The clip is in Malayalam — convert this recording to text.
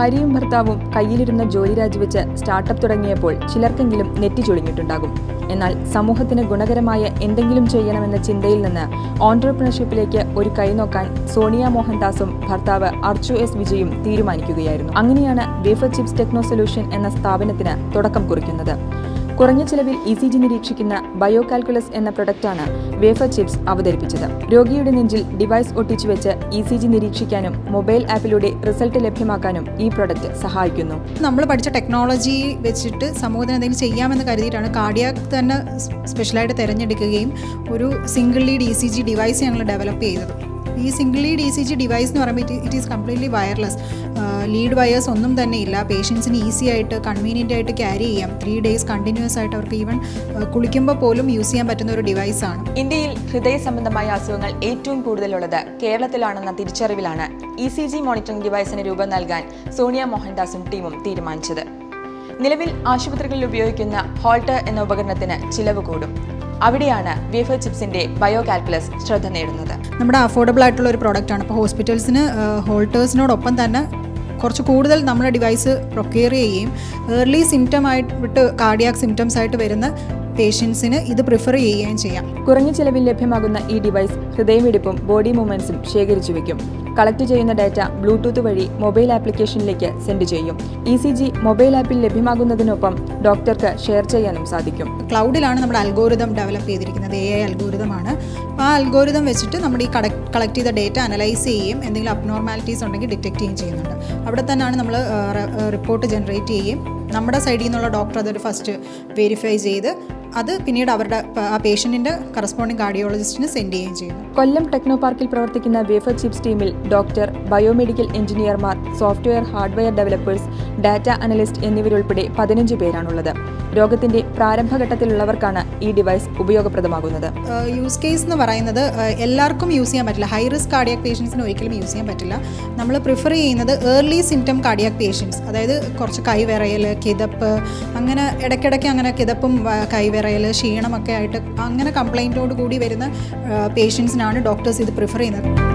ഭാര്യയും ഭർത്താവും കയ്യിലിരുന്ന ജോലി രാജിവെച്ച് സ്റ്റാർട്ടപ്പ് തുടങ്ങിയപ്പോൾ ചിലർക്കെങ്കിലും നെറ്റി ചൊളിഞ്ഞിട്ടുണ്ടാകും എന്നാൽ സമൂഹത്തിന് ഗുണകരമായ എന്തെങ്കിലും ചെയ്യണമെന്ന ചിന്തയിൽ നിന്ന് ഓൺട്രപ്രണർഷിപ്പിലേക്ക് ഒരു കൈനോക്കാൻ സോണിയ മോഹൻദാസും ഭർത്താവ് അർച്ചു എസ് വിജയും തീരുമാനിക്കുകയായിരുന്നു അങ്ങനെയാണ് വേഫർ ചിപ്സ് ടെക്നോ സൊല്യൂഷൻ എന്ന സ്ഥാപനത്തിന് തുടക്കം കുറിക്കുന്നത് കുറഞ്ഞ ചിലവിൽ ഇ സി ജി നിരീക്ഷിക്കുന്ന ബയോ കാൽക്കുലസ് എന്ന പ്രൊഡക്റ്റാണ് വേഫർ ചിപ്സ് അവതരിപ്പിച്ചത് രോഗിയുടെ നെഞ്ചിൽ ഡിവൈസ് ഒട്ടിച്ചു വെച്ച് ഇ സി ജി നിരീക്ഷിക്കാനും മൊബൈൽ ആപ്പിലൂടെ റിസൾട്ട് ലഭ്യമാക്കാനും ഈ പ്രൊഡക്റ്റ് സഹായിക്കുന്നു നമ്മൾ പഠിച്ച ടെക്നോളജി വെച്ചിട്ട് സമൂഹത്തിന് എന്തെങ്കിലും ചെയ്യാമെന്ന് കരുതിയിട്ടാണ് കാർഡിയാക് തന്നെ സ്പെഷ്യലായിട്ട് തിരഞ്ഞെടുക്കുകയും ഒരു single lead E C G device ഞങ്ങൾ ഡെവലപ്പ് ചെയ്തത് ഈ single lead E C G device എന്ന് പറയുമ്പോൾ it is completely wireless lead wires ഒന്നും തന്നെ ഇല്ല പേഷ്യൻസിന് ഈസി ആയിട്ട് കൺവീനിയൻ്റ് ആയിട്ട് ക്യാരി ചെയ്യാം ത്രീ ഡേയ്സ് കണ്ടിന്യൂസ് ആയിട്ട് അവർക്ക് ഈവൻ കുളിക്കുമ്പോൾ പോലും യൂസ് ചെയ്യാൻ പറ്റുന്ന ഒരു ഡിവൈസാണ് ഇന്ത്യയിൽ ഹൃദയ സംബന്ധമായ അസുഖങ്ങൾ ഏറ്റവും കൂടുതലുള്ളത് കേരളത്തിലാണെന്ന തിരിച്ചറിവിലാണ് ഇ സി ജി മോണിറ്ററിംഗ് ഡിവൈസിന് രൂപം നൽകാൻ സോണിയ മോഹൻദാസും ടീമും തീരുമാനിച്ചത് നിലവിൽ ആശുപത്രികളിൽ ഉപയോഗിക്കുന്ന ഹോൾട്ടർ എന്ന ഉപകരണത്തിന് ചിലവ് കൂടും അവിടെയാണ് വേഫർ ചിപ്സിന്റെ ബയോ കാൽക്കുലസ് ശ്രദ്ധ നേടുന്നത് നമ്മുടെ അഫോർഡബിൾ ആയിട്ടുള്ള ഒരു പ്രോഡക്റ്റാണ് ഇപ്പോൾ ഹോസ്പിറ്റൽസിന് ഹോൾട്ടേഴ്സിനോടൊപ്പം തന്നെ കുറച്ച് കൂടുതൽ നമ്മുടെ ഡിവൈസ് പ്രൊക്യൂർ ചെയ്യുകയും ഏർലി സിംറ്റം ആയിട്ട് വിട്ട് കാർഡിയാക് സിംറ്റംസ് ആയിട്ട് വരുന്ന പേഷ്യൻസിന് ഇത് പ്രിഫർ ചെയ്യുകയും ചെയ്യാം കുറഞ്ഞ ചിലവിൽ ലഭ്യമാകുന്ന ഈ ഡിവൈസ് ഹൃദയമിടിപ്പും ബോഡി മൂവ്മെന്റ്സും ശേഖരിച്ചു വെക്കും കളക്ട് ചെയ്യുന്ന ഡാറ്റ ബ്ലൂടൂത്ത് വഴി മൊബൈൽ ആപ്ലിക്കേഷനിലേക്ക് സെൻഡ് ചെയ്യും ഇ സി ജി മൊബൈൽ ആപ്പിൽ ലഭ്യമാകുന്നതിനൊപ്പം ഡോക്ടർക്ക് ഷെയർ ചെയ്യാനും സാധിക്കും ക്ലൗഡിലാണ് നമ്മുടെ അൽഗോരിതം ഡെവലപ്പ് ചെയ്തിരിക്കുന്നത് എ ഐ അൽഗോരിതമാണ് ആ അൽഗോരിതം വെച്ചിട്ട് നമ്മുടെ ഈ കളക്ട് ചെയ്ത ഡേറ്റ അനലൈസ് ചെയ്യുകയും എന്തെങ്കിലും അബ്നോർമാലിറ്റീസ് ഉണ്ടെങ്കിൽ ഡിറ്റക്ട് ചെയ്യുകയും ചെയ്യുന്നുണ്ട് അവിടെ തന്നെയാണ് നമ്മൾ റിപ്പോർട്ട് ജനറേറ്റ് ചെയ്യുകയും നമ്മുടെ സൈഡിൽ നിന്നുള്ള ഡോക്ടർ അതൊരു ഫസ്റ്റ് വെരിഫൈ ചെയ്ത് അത് പിന്നീട് അവരുടെ ആ പേഷ്യൻറ്റിൻ്റെ കറസ്പോണ്ടിങ് കാർഡിയോളജിസ്റ്റിന് സെൻഡ് ചെയ്യുകയും ചെയ്യുന്നു കൊല്ലം ടെക്നോ പാർക്കിൽ പ്രവർത്തിക്കുന്ന വേഫർ ചിപ്സ് ടീമിൽ ഡോക്ടർ ബയോമെഡിക്കൽ എഞ്ചിനീയർമാർ software hardware developers data analyst എന്നിവരുൾപ്പെടെ പതിനഞ്ച് പേരാണുള്ളത് രോഗത്തിന്റെ പ്രാരംഭഘട്ടത്തിലുള്ളവർക്കാണ് ഈ ഡിവൈസ് ഉപയോഗപ്രദമാകുന്നത് യൂസ് കേസ് എന്ന് പറയുന്നത് ഏഹ്, എല്ലാവർക്കും യൂസ് ചെയ്യാൻ പറ്റില്ല ഹൈ റിസ്ക് കാർഡിയാക് പേഷ്യൻസിന് ഒരിക്കലും യൂസ് ചെയ്യാൻ പറ്റില്ല നമ്മൾ പ്രിഫർ ചെയ്യുന്നത് ഏർലി സിംറ്റം കാർഡിയാക് പേഷ്യൻസ് അതായത് കുറച്ച് കൈവിറയൽ കിതപ്പ് അങ്ങനെ ഇടയ്ക്കിടയ്ക്ക് അങ്ങനെ കിതപ്പും വ- കൈവിറയൽ ക്ഷീണമൊക്കെ ആയിട്ട് അങ്ങനെ കംപ്ലൈൻറ്റോട് കൂടി വരുന്ന പേഷ്യൻസിനാണ് ഡോക്ടേഴ്സ് ഇത് പ്രിഫർ ചെയ്യുന്നത്